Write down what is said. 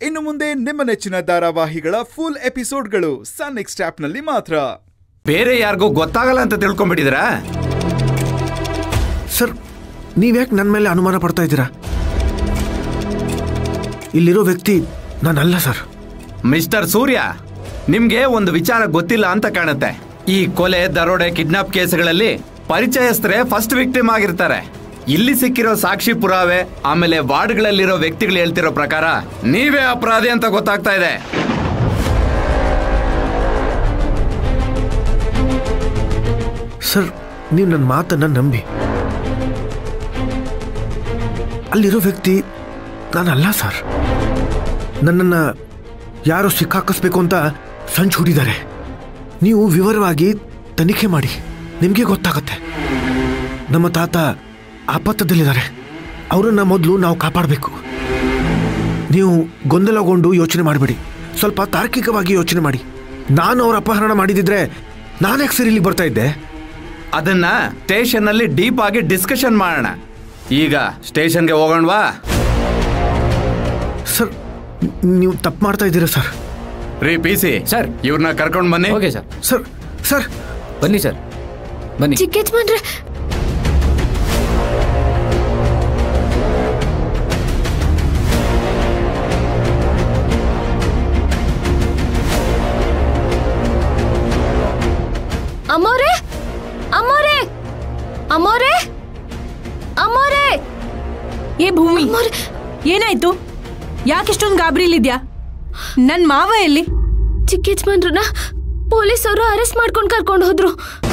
ಇನ್ನು ಮುಂದೆ ನಿಮ್ಮ ನೆಚ್ಚಿನ ಧಾರಾವಾಹಿಗಳ ಫುಲ್ ಎಪಿಸೋಡ್ಗಳು ಸನ್ ನೆಕ್ಸ್ಟ್ ಆಪ್ನಲ್ಲಿ ಮಾತ್ರ ಬೇರೆ ಯಾರಿಗೂ ಗೊತ್ತಾಗಲ್ಲ ಅಂತ ತಿಳ್ಕೊಂಡ್ಬಿಟ್ಟಿದ್ದೀರಾ ಸರ್ ನೀವ್ಯಾಕೆ ನನ್ನ ಮೇಲೆ ಅನುಮಾನ ಪಡ್ತಾ ಇದ್ದೀರಾ ಇಲ್ಲಿರೋ ವ್ಯಕ್ತಿ ನಾನಲ್ಲ ಸರ್ ಮಿಸ್ಟರ್ ಸೂರ್ಯ ನಿಮ್ಗೆ ಒಂದು ವಿಚಾರ ಗೊತ್ತಿಲ್ಲ ಅಂತ ಕಾಣುತ್ತೆ ಈ ಕೊಲೆ ದರೋಡೆ ಕಿಡ್ನಾಪ್ ಕೇಸ್ಗಳಲ್ಲಿ ಪರಿಚಯಸ್ಥರೇ ಫಸ್ಟ್ ವಿಕ್ಟಿಮ್ ಆಗಿರ್ತಾರೆ ಇಲ್ಲಿ ಸಿಕ್ಕಿರೋ ಸಾಕ್ಷಿ ಪುರಾವೆ ಆಮೇಲೆ ವಾರ್ಡ್ಗಳಲ್ಲಿರೋ ವ್ಯಕ್ತಿಗಳು ಹೇಳ್ತಿರೋ ಪ್ರಕಾರ ನೀವೇ ಅಪರಾಧಿ ಅಂತ ಗೊತ್ತಾಗ್ತಾ ಇದೆ ಸರ್ ನೀವು ನನ್ನ ಮಾತನ್ನು ನಂಬಿ ಅಲ್ಲಿರೋ ವ್ಯಕ್ತಿ ನಾನಲ್ಲ ಸರ್ ನನ್ನನ್ನು ಯಾರೋ ಸಿಕ್ಕಾಕಿಸ್ಬೇಕು ಅಂತ ಸಂಚು ಹೂಡಿದ್ದಾರೆ ನೀವು ವಿವರವಾಗಿ ತನಿಖೆ ಮಾಡಿ ನಿಮಗೆ ಗೊತ್ತಾಗತ್ತೆ ನಮ್ಮ ತಾತ ಆಪತ್ತದಲ್ಲಿದ್ದಾರೆ ಅವರನ್ನು ಮೊದಲು ನಾವು ಕಾಪಾಡಬೇಕು ನೀವು ಗೊಂದಲಗೊಂಡು ಯೋಚನೆ ಮಾಡಬೇಡಿ ಸ್ವಲ್ಪ ತಾರ್ಕಿಕವಾಗಿ ಯೋಚನೆ ಮಾಡಿ ನಾನು ಅವ್ರ ಅಪಹರಣ ಮಾಡಿದಿದ್ರೆ ನಾನ್ಯಾಕೆ ಸರ್ ಇಲ್ಲಿಗೆ ಬರ್ತಾ ಇದ್ದೆ ಅದನ್ನ ಸ್ಟೇಷನ್ ಅಲ್ಲಿ ಡೀಪ್ ಆಗಿ ಡಿಸ್ಕಷನ್ ಮಾಡೋಣ ಈಗ ಸ್ಟೇಷನ್ಗೆ ಹೋಗೋಣವಾ ಸರ್ ನೀವು ತಪ್ಪು ಮಾಡ್ತಾ ಇದ್ದೀರಾ ಸರ್ ರೀ ಪಿ ಸಿ ಸರ್. ಇವ್ರನ್ನ ಕರ್ಕೊಂಡು ಬನ್ನಿ ಓಕೆ ಸರ್ ಸರ್ ಸರ್ ಬನ್ನಿ ಸರ್ ಬನ್ನಿ ಚಿಕ್ಕ ಯಜಮಾನ್ರೆ ಅಮ್ಮೋರೆ ಅಮ್ಮೋರೆ ಅಮ್ಮೋರೆ ಅಮ್ಮೋರೆ ಏ ಭೂಮಿ ಅಮ್ಮೋರೆ ಏನಾಯ್ತು ಯಾಕಿಷ್ಟೊಂದು ಗಾಬರಿಲಿದ್ಯಾ ನನ್ ಮಾವ ಎಲ್ಲಿ ಚಿಕ್ಕ ಯಜಮಾನ್ರನ್ನ ಪೊಲೀಸವರು ಅರೆಸ್ಟ್ ಮಾಡ್ಕೊಂಡು ಕರ್ಕೊಂಡು ಹೋದ್ರು